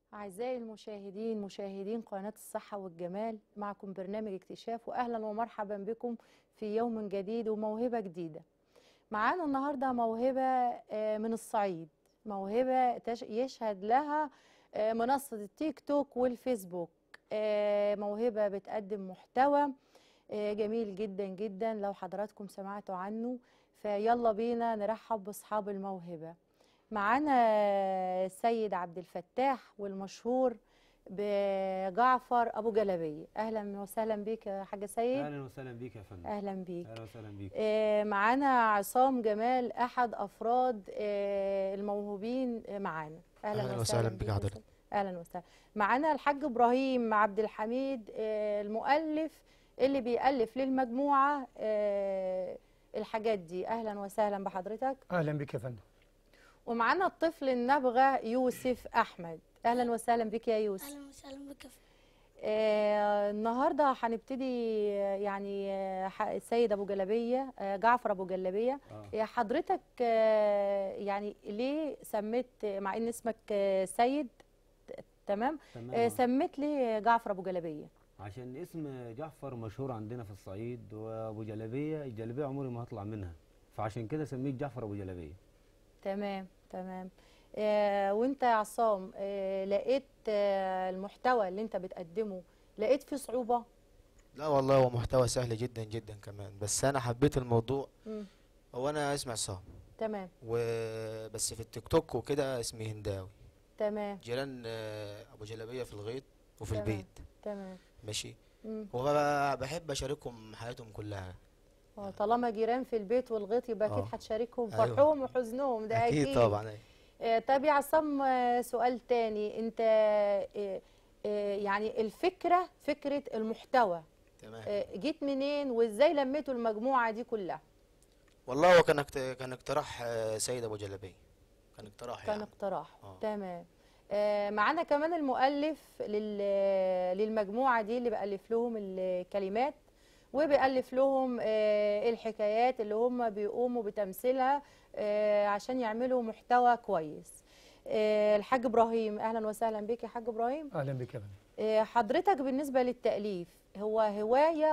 أعزائي المشاهدين مشاهدين قناة الصحة والجمال معكم برنامج اكتشاف وأهلا ومرحبا بكم في يوم جديد وموهبة جديدة معانا النهاردة موهبة آه، من الصعيد موهبة تش- يشهد لها آه، منصة التيك توك والفيسبوك آه، موهبة بتقدم محتوى آه، جميل جدا جدا لو حضراتكم سمعتوا عنه فيلا بينا نرحب بأصحاب الموهبة معانا السيد عبد الفتاح والمشهور بجعفر ابو جلبيه اهلا وسهلا بيك يا حاج سيد اهلا وسهلا بيك يا فندم اهلا بيك اهلا وسهلا بيك آه، معانا عصام جمال احد افراد آه، الموهوبين آه، معانا أهلاً وسهلاً بك يا حضرتك. أستاذ. اهلا وسهلا معانا الحاج ابراهيم عبد الحميد آه، المؤلف اللي بيألف للمجموعه آه، الحاجات دي اهلا وسهلا بحضرتك اهلا بك يا فندم ومعانا الطفل النبغة يوسف أحمد أهلا وسهلا بك يا يوسف اهلا وسهلا بك يا فندم. آه النهاردة هنبتدي آه، يعني آه، ح- السيد أبو جلبية آه جعفر أبو جلبية آه. آه. حضرتك آه يعني ليه سميت مع إن اسمك آه سيد ت- تمام تمام آه سميت ليه جعفر أبو جلبية عشان اسم جعفر مشهور عندنا في الصعيد وابو جلبيه الجلبيه عمري ما هطلع منها فعشان كده سميت جعفر ابو جلبيه تمام تمام آه وانت يا عصام آه لقيت آه المحتوى اللي انت بتقدمه لقيت فيه صعوبة لا والله هو محتوى سهل جدا جدا كمان بس انا حبيت الموضوع مم. هو انا اسمي عصام تمام وبس في التيك توك وكده اسمي هنداوي تمام جيران آه، ابو جلبيه في الغيط وفي تمام. البيت تمام ماشي مم. وبحب اشاركهم حياتهم كلها اه طالما جيران في البيت والغيط يبقى اكيد اه. هتشاركهم أيوة. فرحهم وحزنهم ده اكيد, اكيد طبعا أيوة. آه طب يا عصام آه، سؤال تاني انت آه آه يعني الفكره فكره المحتوى تمام آه جيت منين وازاي لميتوا المجموعه دي كلها والله هو كان اقت- كان اقتراح آه، سيد ابو جلبيه كان اقتراح كان يعني اقتراح اه. تمام آه معانا كمان المؤلف لل- للمجموعه دي اللي بألف لهم الكلمات وبيألف لهم آه الحكايات اللي هم بيقوموا بتمثيلها آه عشان يعملوا محتوى كويس آه الحاج ابراهيم اهلا وسهلا بك يا حاج ابراهيم اهلا بك يا فندم آه حضرتك بالنسبه للتأليف هو هوايه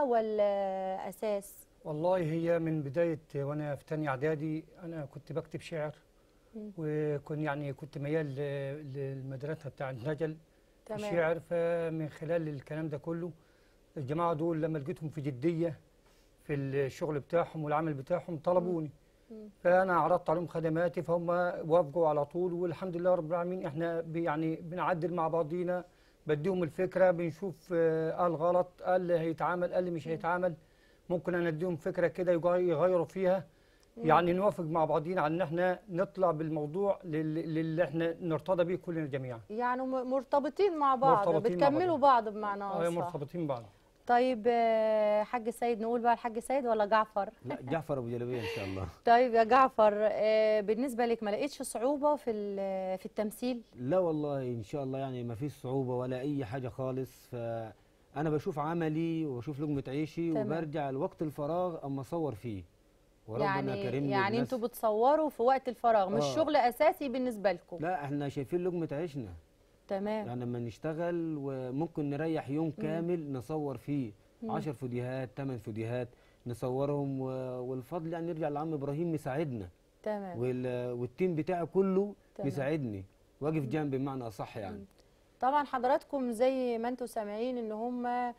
ولا اساس والله هي من بدايه وانا في تانية اعدادي انا كنت بكتب شعر مم. وكنت يعني كنت ميال ل- للمدرسه بتاع النجل في تمام الشعر فمن خلال الكلام ده كله الجماعه دول لما لقيتهم في جديه في الشغل بتاعهم والعمل بتاعهم طلبوني مم. فانا عرضت عليهم خدماتي فهم وافقوا على طول والحمد لله رب العالمين احنا بي- يعني بنعدل مع بعضينا بديهم الفكره بنشوف آه، قال غلط قال هيتعامل قال مش هيتعامل ممكن انا اديهم فكره كده يغي- يغيروا فيها يعني نوافق مع بعضينا على ان احنا نطلع بالموضوع لل- للي احنا نرتضى به كلنا جميعا يعني م- مرتبطين مع بعض مرتبطين مع بتكملوا بعض بمعنى اه اصح مرتبطين بعض طيب آه، حاج سيد نقول بقى الحاج سيد ولا جعفر لا جعفر ابو جلبيه ان شاء الله طيب يا جعفر آه، بالنسبه لك ما لقيتش صعوبه في ال- في التمثيل لا والله ان شاء الله يعني ما فيش صعوبه ولا اي حاجه خالص فانا بشوف عملي وبشوف لقمه عيشي تمام. وبرجع لوقت الفراغ اما اصور فيه وربنا يعني كرمني يعني بناس- انتوا بتصوروا في وقت الفراغ مش آه. شغل اساسي بالنسبه لكم لا احنا شايفين لقمه عيشنا تمام يعني لما نشتغل وممكن نريح يوم كامل نصور فيه 10 فيديوهات 8 فيديوهات نصورهم و- والفضل يعني نرجع لعم ابراهيم مساعدنا تمام وال- والتيم بتاعي كله تمام. مساعدني واقف جنبي بمعنى اصح يعني طبعا حضراتكم زي ما انتم سامعين ان هم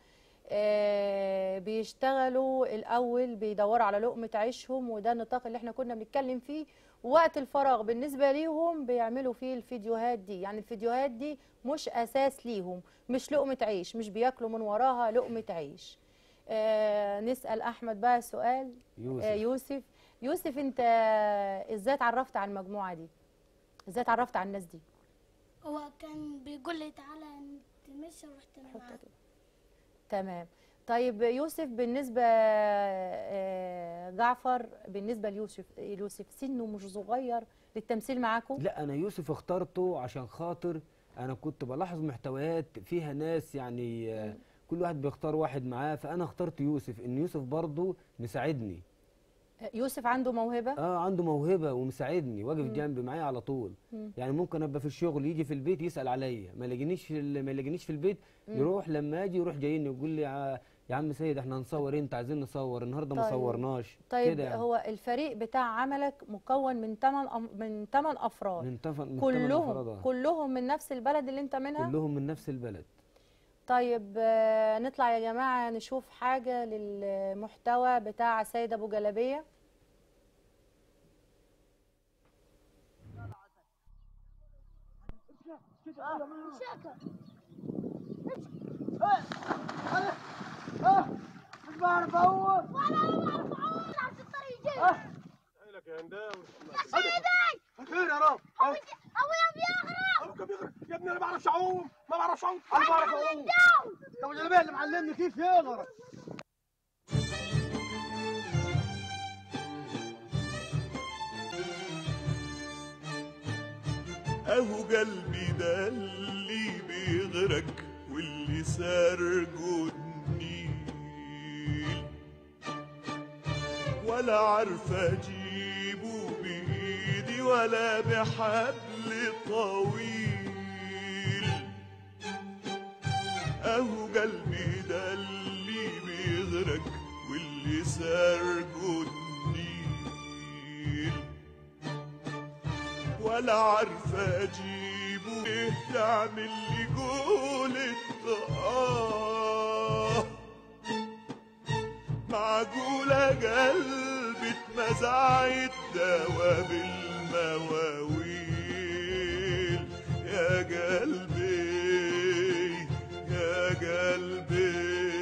آه، بيشتغلوا الاول بيدوروا على لقمه عيشهم وده النطاق اللي احنا كنا بنتكلم فيه وقت الفراغ بالنسبه ليهم بيعملوا فيه الفيديوهات دي يعني الفيديوهات دي مش اساس ليهم مش لقمه عيش مش بياكلوا من وراها لقمه عيش آه نسال احمد بقى سؤال يوسف آه يوسف يوسف انت ازاي اتعرفت على المجموعه دي ازاي اتعرفت على الناس دي هو كان بيقول لي تعالى نتمشى ورحت انا حط معاه كده. تمام طيب يوسف بالنسبة آه، جعفر بالنسبة ليوسف يوسف سنه مش صغير للتمثيل معاكم لا انا يوسف اخترته عشان خاطر انا كنت بلاحظ محتويات فيها ناس يعني آه، كل واحد بيختار واحد معاه فانا اخترت يوسف ان يوسف برضه مساعدني يوسف عنده موهبه اه عنده موهبه ومساعدني واقف جنبي معايا على طول مم. يعني ممكن ابقى في الشغل يجي في البيت يسال عليا ما يلاقينيش في ال- ما يلاقينيش في البيت يروح لما اجي يروح جايني يقول لي يا يا عم سيد احنا هنصور إيه؟ انت عايزين نصور النهارده ما طيب. صورناش طيب كده يعني. هو الفريق بتاع عملك مكون من 8 من 8 افراد من تف... من كلهم كلهم كلهم من نفس البلد اللي انت منها كلهم من نفس البلد طيب آه، نطلع يا جماعه نشوف حاجه للمحتوى بتاع سيد ابو جلبيه لك يا هنداوي سيدي خير يا رب ابويا بيغرق ابوك بيغرق يا ابني انا ما بعرفش اعوم ما بعرفش اعوم انا بعرف اعوم طب والجلابيه اللي معلمني كيف يغرق اهو قلبي ده اللي بيغرق واللي سارجه النيل ولا عارف اجيبه بايدي ولا بحبل طويل اهو قلبي ده اللي بيغرق واللي سارجه النيل ولا عارفة أجيبه إيه يعمل لي قولة آه معقولة قلبي اتمزع الدوا بالمواويل يا قلبي يا قلبي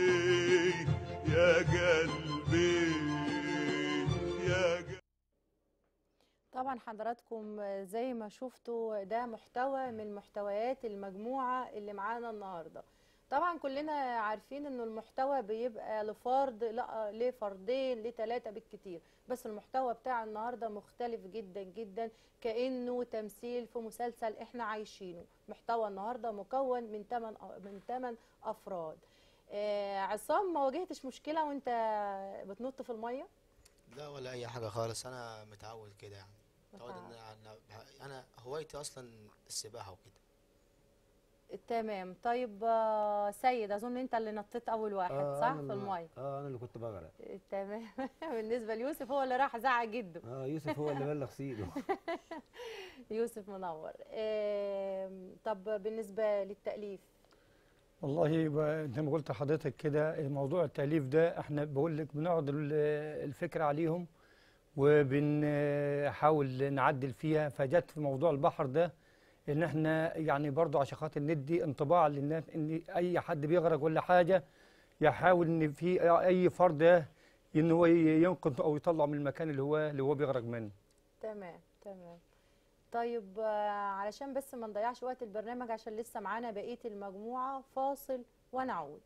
يا قلبي يا قلبي طبعا حضراتكم زي ما شفتوا ده محتوى من محتويات المجموعة اللي معانا النهاردة طبعا كلنا عارفين انه المحتوى بيبقى لفرد لا لفردين لثلاثة بالكتير بس المحتوى بتاع النهاردة مختلف جدا جدا كأنه تمثيل في مسلسل احنا عايشينه محتوى النهاردة مكون من 8 من 8 افراد آه عصام ما واجهتش مشكلة وانت بتنط في المية لا ولا اي حاجه خالص انا متعود كده يعني متعود ان انا انا هوايتي اصلا السباحه وكده تمام طيب آه، سيد اظن انت اللي نطيت اول واحد آه صح أنا في اللي- الميه اه انا اللي كنت بغرق تمام بالنسبه ليوسف هو اللي راح زعق جده اه يوسف هو اللي بلغ سيده يوسف منور آم، طب بالنسبه للتاليف والله ب- زي ما قلت لحضرتك كده موضوع التأليف ده احنا بقول لك بنقعد ال- الفكرة عليهم وبنحاول نعدل فيها فجت في موضوع البحر ده ان احنا يعني برضو عشان خاطر ندي انطباع للناس ان اي حد بيغرق ولا حاجة يحاول ان في اي فرد ان هو ينقذ او يطلع من المكان اللي هو اللي هو بيغرق منه تمام تمام طيب آه، علشان بس ما نضيعش وقت البرنامج عشان لسه معانا بقيه المجموعه فاصل ونعود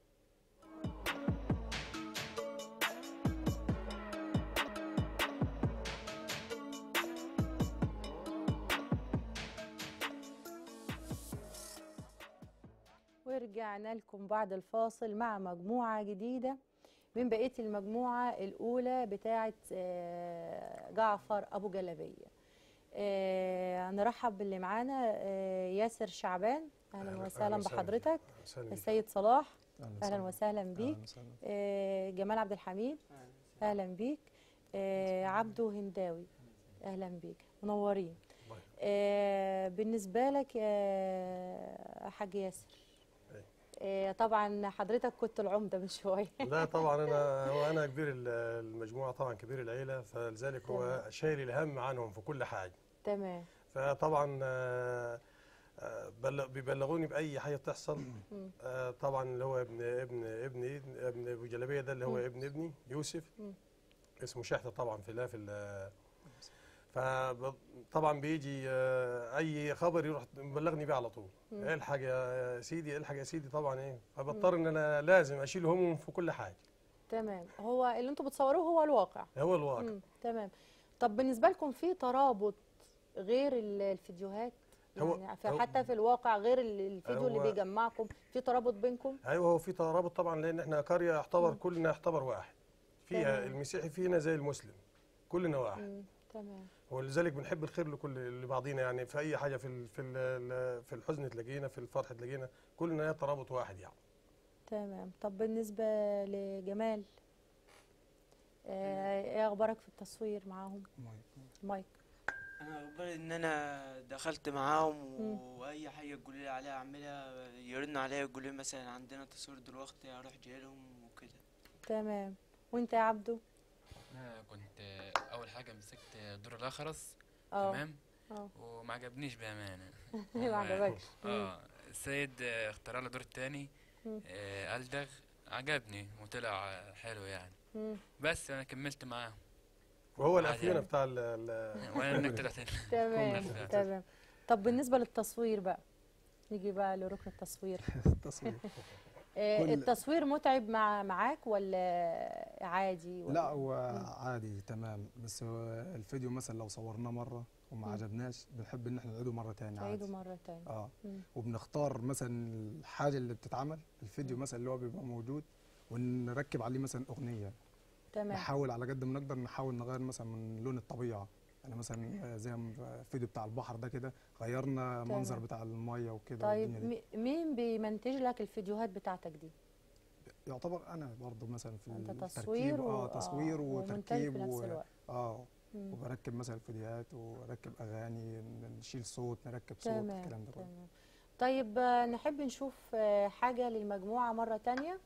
ورجعنا لكم بعد الفاصل مع مجموعة جديدة من بقية المجموعة الأولى بتاعة آه، جعفر أبو جلبية آه، نرحب باللي معانا آه، ياسر شعبان أهلا أهلا- وسهلا أهلا وسهلا. بحضرتك وسهلا بيك. السيد صلاح أهلا أهلا وسهلا. وسهلا بيك أهلا وسهلا. آه، جمال عبد الحميد أهلا بيك آه، عبدو هنداوي أهلا بيك منورين الله يخليك. آه، بالنسبة لك يا حاج ياسر أي. آه، طبعا حضرتك كنت العمدة من شوية لا طبعا انا هو انا كبير ال- المجموعه طبعا كبير العيله فلذلك هو شايل الهم عنهم في كل حاجه تمام فطبعا آه، آه، بل- بيبلغوني باي حاجه بتحصل آه، طبعا اللي هو ابن ابن ابني ابن ابو جلبيه ده اللي هو مم. ابن ابني يوسف مم. اسمه شحته طبعا في الله في ال- فطبعا بيجي آه، اي خبر يروح مبلغني بيه على طول مم. الحق يا سيدي الحق يا سيدي طبعا ايه فبضطر ان انا لازم اشيل همهم في كل حاجه تمام هو اللي انتوا بتصوروه هو الواقع هو الواقع مم. تمام طب بالنسبة لكم في ترابط غير ال- الفيديوهات هو- يعني هو- فحتى في الواقع غير ال- الفيديو اللي هو- بيجمعكم في ترابط بينكم ايوه هو في ترابط طبعا لان احنا قريه يعتبر كلنا يعتبر واحد فيها تمام. المسيحي فينا زي المسلم كلنا واحد مم. تمام ولذلك بنحب الخير لكل لبعضينا يعني في اي حاجه في ال- في ال- في الحزن تلاقينا في الفرح تلاقينا كلنا ترابط واحد يعني تمام طب بالنسبة لجمال آه، ايه اخبارك في التصوير معاهم مايك انا اخباري ان انا دخلت معاهم مم. واي حاجه تقولوا لي عليها اعملها يرن عليا يقولوا لي مثلا عندنا تصوير دلوقتي اروح جاي لهم وكده تمام وانت يا عبدو انا كنت اول حاجه مسكت دور الاخرس اه تمام اه وما عجبنيش بامانه ما عجبكش مم. اه السيد آه، اختار له دور تاني مم. آه الدغ عجبني وطلع آه، حلو يعني مم. بس انا كملت معاه وهو عادي الافينه يعني. بتاع ال- ال- وانا انك طلعت تمام كوميدي. تمام طب بالنسبة للتصوير بقى نيجي بقى لركن التصوير التصوير آه، كل- التصوير متعب مع معاك ولا عادي ولا لا هو عادي تمام بس هو الفيديو مثلا لو صورناه مره وما مم. عجبناش بنحب ان احنا نعيده مره تاني عيده عادي مرة تانية اه مم. وبنختار مثلا الحاجه اللي بتتعمل الفيديو مثلا اللي هو بيبقى موجود ونركب عليه مثلا اغنيه تمام نحاول على قد ما نقدر نحاول نغير مثلا من لون الطبيعه يعني مثلا زي ما الفيديو بتاع البحر ده كده غيرنا تمام. منظر بتاع الميه وكده طيب والدنيا دي. مي- مين بيمنتج لك الفيديوهات بتاعتك دي يعتبر انا برضو مثلا في انت التركيب تصوير و- اه تصوير آه، ومونتاج وتركيب في نفس و... الوقت اه مم. وبركب مثلا فيديوهات واركب اغاني نشيل صوت نركب صوت تمام الكلام ده كله تمام طيب آه، نحب نشوف آه، حاجة للمجموعة مرة تانية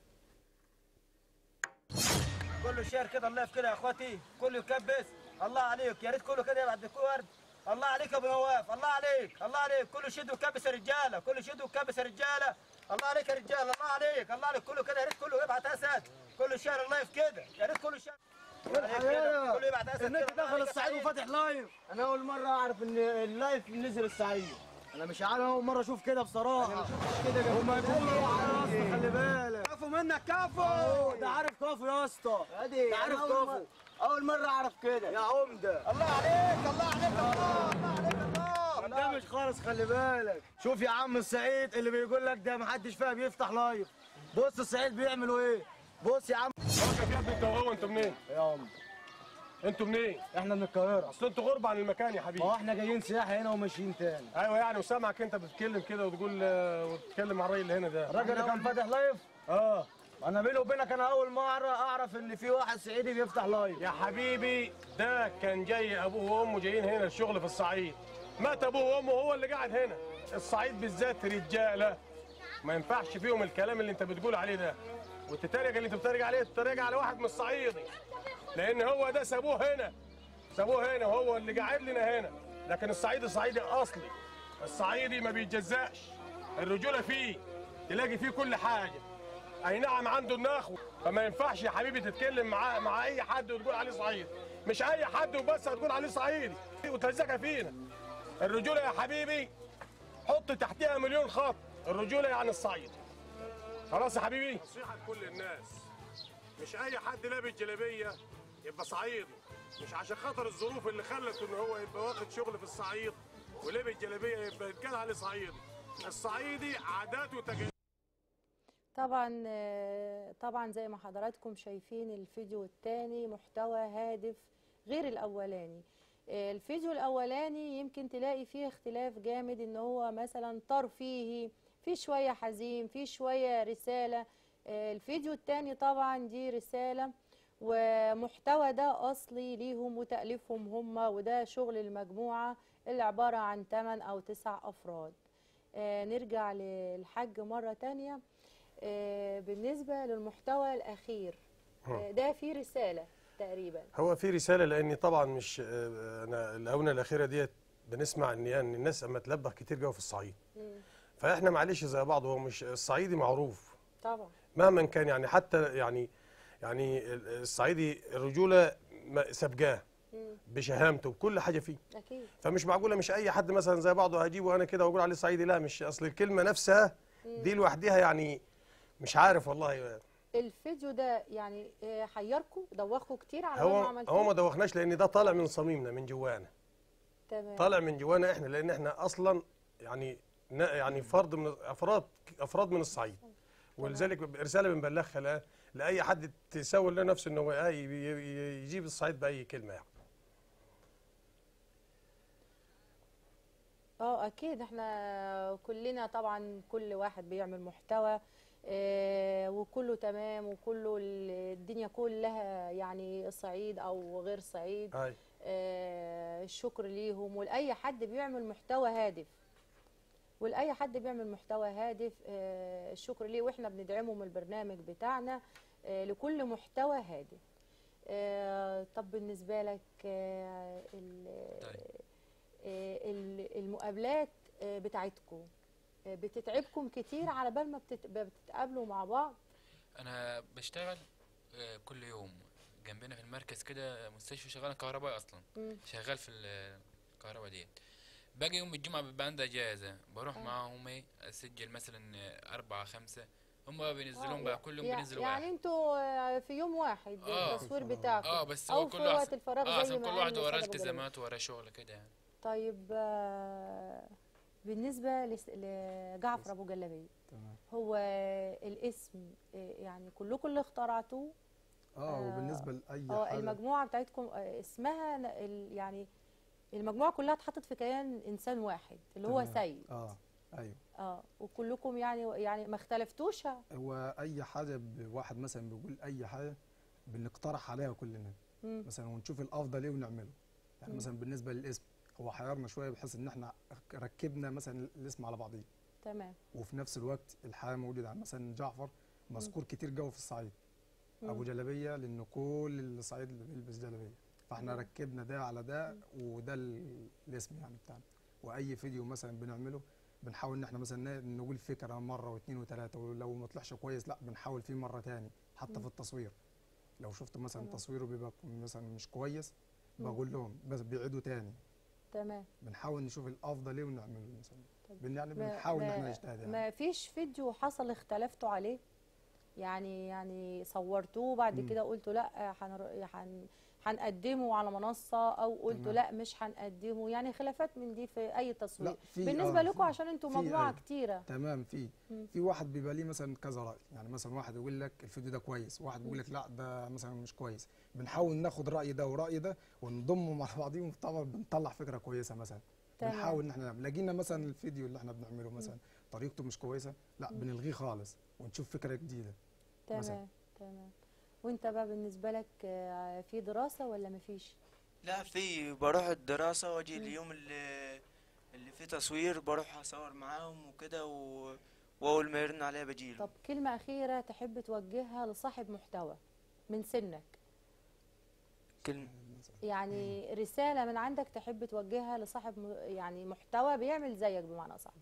كله شير كده اللايف كده يا اخواتي كله يكبس الله عليك يا ريت كله كده يبعت بكورد الله عليك يا ابو نواف الله عليك الله عليك كله شد وكبس يا رجاله كله شد وكبس يا رجاله الله عليك يا رجاله الله عليك الله عليك كله كده يا ريت كله يبعت اسد كله شير اللايف كده يا ريت كله شير والحقيقة كله يبعت اسد ان انت كده. الله داخل عليك يا الصعيد سعيد. وفاتح لايف انا اول مره اعرف ان اللايف نزل الصعيد انا مش عارف اول مره اشوف كده بصراحه كده هما يقولوا على يا اسطى خلي بالك كفو منك كفو ده عارف كفو يا اسطى ادي ده عارف أنا أول كفو مرة- اول مره اعرف كده يا عمده الله عليك الله عليك الله الله عليك الله ده مش خالص خلي بالك شوف يا عم السعيد اللي بيقول لك ده محدش فيها بيفتح لايف بص السعيد بيعملوا ايه بص يا عم بركه يا ابني انت وهو انتوا منين؟ يا عم انتوا منين؟ احنا من القاهره اصل انتوا غربة عن المكان يا حبيبي ما هو احنا جايين سياحه هنا وماشيين تاني ايوه يعني وسامعك انت بتتكلم كده وتقول آه، وتتكلم مع الراجل اللي هنا ده الراجل اللي كان فاتح لايف اه انا بيني وبينك انا اول مره اعرف ان في واحد صعيدي بيفتح لايف يا حبيبي ده كان جاي ابوه وامه جايين هنا الشغل في الصعيد مات ابوه وامه هو اللي قاعد هنا الصعيد بالذات رجاله ما ينفعش فيهم الكلام اللي انت بتقول عليه ده والتتريق اللي انت بتتريق عليه تتريق على واحد من الصعيدي لان هو ده سابوه هنا سابوه هنا وهو اللي قاعد لنا هنا لكن الصعيدي صعيدي اصلي الصعيدي ما بيتجزاش الرجوله فيه تلاقي فيه كل حاجه اي نعم عنده النخوه فما ينفعش يا حبيبي تتكلم مع مع اي حد وتقول عليه صعيدي مش اي حد وبس هتقول عليه صعيدي وتهزكها فينا الرجوله يا حبيبي حط تحتها مليون خط الرجوله يعني الصعيد خلاص يا حبيبي نصيحه لكل الناس مش اي حد لابس جلابيه يبقى صعيدي مش عشان خاطر الظروف اللي خلته ان هو يبقى واخد شغل في الصعيد ولابس جلابيه يبقى يتقال عليه صعيدي الصعيدي عادات وتقاليد طبعا آه، طبعا زي ما حضراتكم شايفين الفيديو الثاني محتوى هادف غير الاولاني آه، الفيديو الاولاني يمكن تلاقي فيه اختلاف جامد ان هو مثلا ترفيهي في شويه حزين في شويه رساله آه، الفيديو الثاني طبعا دي رساله ومحتوى ده اصلي ليهم وتاليفهم هم وده شغل المجموعه اللي عباره عن 8 او 9 افراد آه، نرجع للحاج مره تانية آه، بالنسبه للمحتوى الاخير آه، ده فيه رساله تقريبا هو في رساله لاني طبعا مش آه، انا الاونه الاخيره ديت بنسمع ان يعني الناس اما تلبخ كتير جوه في الصعيد مم. فاحنا معلش زي بعض هو مش الصعيدي معروف طبعا مهما كان يعني حتى يعني يعني الصعيدي الرجوله ما- سابقاه مم. بشهامته بكل حاجه فيه اكيد فمش معقوله مش اي حد مثلا زي بعضه هجيبه انا كده واقول عليه صعيدي لا مش اصل الكلمه نفسها دي لوحدها يعني مش عارف والله الفيديو ده يعني آه، حيركم دوخكم كتير على ما هو عملتوه هو ما دوخناش لان ده طالع من صميمنا من جوانا تمام طالع من جوانا احنا لان احنا اصلا يعني نا- يعني فرد من افراد افراد من الصعيد ولذلك رساله بنبلغها لا- لاي حد تسول له نفسه انه هو آه ي- ي- يجيب الصعيد باي كلمه يعني اه اكيد احنا كلنا طبعا كل واحد بيعمل محتوى آه، وكله تمام وكله ال- الدنيا كلها يعني صعيد او غير صعيد هاي آه، الشكر ليهم ولاي حد بيعمل محتوى هادف ولاي حد بيعمل محتوى هادف آه، الشكر ليه واحنا بندعمه من البرنامج بتاعنا آه، لكل محتوى هادف آه، طب بالنسبه لك آه، ال- آه، ال- المقابلات آه، بتاعتكم آه، بتتعبكم كتير على بال ما بتت- بتتقابلوا مع بعض انا بشتغل آه، كل يوم جنبنا في المركز كده مستشفى شغال كهربائي اصلا مم. شغال في الكهرباء ديت باجي يوم الجمعة بيبقى عندي اجازة بروح آه. معاهم ايه اسجل مثلا آه، أربعة خمسة هم بقى بينزلون آه، بقى كل يوم يع- بينزل يعني واحد انتوا آه، في يوم واحد آه. التصوير بتاعكم اه بس او هو في كل وقت واحد الفراغ اه زي عشان ما كل قال واحد وراه أستاذ أبو جلال. التزامات وراه شغل كده يعني طيب آه، بالنسبة لس- لجعفر أبو جلابية تمام هو الاسم آه، يعني كلكم اللي اخترعتوه اه وبالنسبه لاي اه حاجه المجموعة بتاعتكم آه، اسمها ن- ال- يعني المجموعة كلها اتحطت في كيان إنسان واحد اللي هو تمام. سيد اه ايوه اه وكلكم يعني يعني ما اختلفتوش هو اي حاجه ب- واحد مثلا بيقول اي حاجه بنقترح عليها كلنا مم. مثلا ونشوف الافضل ايه ونعمله يعني مم. مثلا بالنسبه للاسم هو حيرنا شويه بحيث ان احنا ركبنا مثلا الاسم على بعضيه تمام وفي نفس الوقت الحياه موجوده يعني مثلا جعفر مذكور كتير جو في الصعيد ابو مم. جلابيه لان كل الصعيد اللي بيلبس جلابيه فاحنا مم. ركبنا ده على ده وده ال- الاسم يعني بتاعنا واي فيديو مثلا بنعمله بنحاول ان احنا مثلا ن- نقول فكره مره واثنين وثلاثه ولو ما طلعش كويس لا بنحاول فيه مره تاني حتى مم. في التصوير لو شفت مثلا تمام. تصويره بيبقى مثلا مش كويس مم. بقول لهم بس بيعيدوا تاني تمام بنحاول نشوف الافضل ايه ونعمله مثلا طب بن يعني ما- بنحاول ان ما- احنا نجتهد يعني ما فيش فيديو حصل اختلفتوا عليه يعني يعني صورتوه بعد مم. كده قلتوا لا هنر- هن هنقدمه على منصة او قلتوا تمام. لا مش هنقدمه يعني خلافات من دي في اي تصوير لا في بالنسبة آه، لكم في- عشان انتوا في مجموعة أيوة. كتيرة تمام في مم. في واحد بيبقى ليه مثلا كذا راي يعني مثلا واحد يقول لك الفيديو ده كويس واحد بيقول لك لا ده مثلا مش كويس بنحاول ناخد راي ده وراي ده ونضمه مع بعضيهم طبعا بنطلع فكره كويسه مثلا تمام. بنحاول ان احنا نعمل لقينا مثلا الفيديو اللي احنا بنعمله مثلا طريقته مش كويسه لا مم. بنلغيه خالص ونشوف فكره جديده مثلا. تمام تمام وانت بقى بالنسبة لك آه، في دراسة ولا مفيش لا في بروح الدراسة واجي مم. اليوم اللي اللي فيه تصوير بروح اصور معاهم وكده و... واول ما يرن عليا بجيله طب كلمة أخيرة تحب توجهها لصاحب محتوى من سنك كلمة يعني رسالة من عندك تحب توجهها لصاحب م- يعني محتوى بيعمل زيك بمعنى صح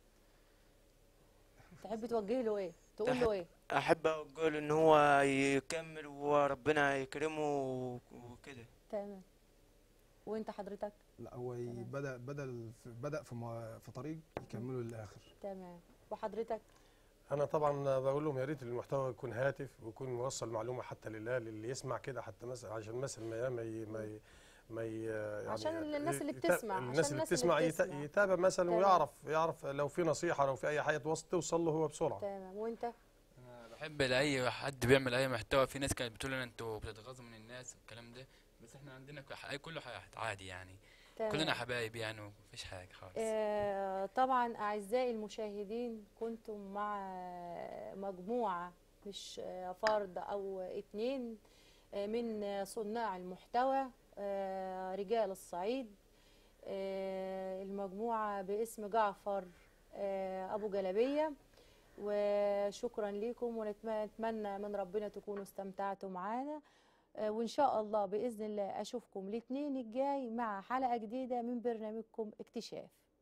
تحب توجه له ايه تقول له ايه احب اقول ان هو يكمل وربنا يكرمه و- وكده تمام وانت حضرتك لا هو ي- تمام. بدا بدا بدا في م- في طريق يكمله للاخر تمام وحضرتك انا طبعا بقول لهم يا ريت المحتوى يكون هاتف ويكون موصل معلومه حتى لله للي يسمع كده حتى مثلا عشان مثلا ما ما ي- ما ي- ما ي- يعني عشان الناس اللي يتا- بتسمع، الناس عشان اللي الناس اللي بتسمع يتا- بتسمع. يتابع مثلا تمام. ويعرف يعرف لو في نصيحه لو في اي حاجه توصل توصل له هو بسرعه تمام وانت انا بحب لاي حد بيعمل اي محتوى في ناس كانت بتقول لنا انتوا بتتغاظوا من الناس والكلام ده بس احنا عندنا ك- كله ح- عادي يعني تمام. كلنا حبايب يعني ومفيش حاجه خالص آه طبعا أعزائي المشاهدين كنتم مع مجموعة مش آه، فرد أو اتنين آه، من صناع المحتوى آه، رجال الصعيد آه، المجموعة باسم جعفر آه، أبو جلبية وشكرا لكم ونتمنى من ربنا تكونوا استمتعتوا معانا آه، وإن شاء الله بإذن الله أشوفكم الاثنين الجاي مع حلقة جديدة من برنامجكم اكتشاف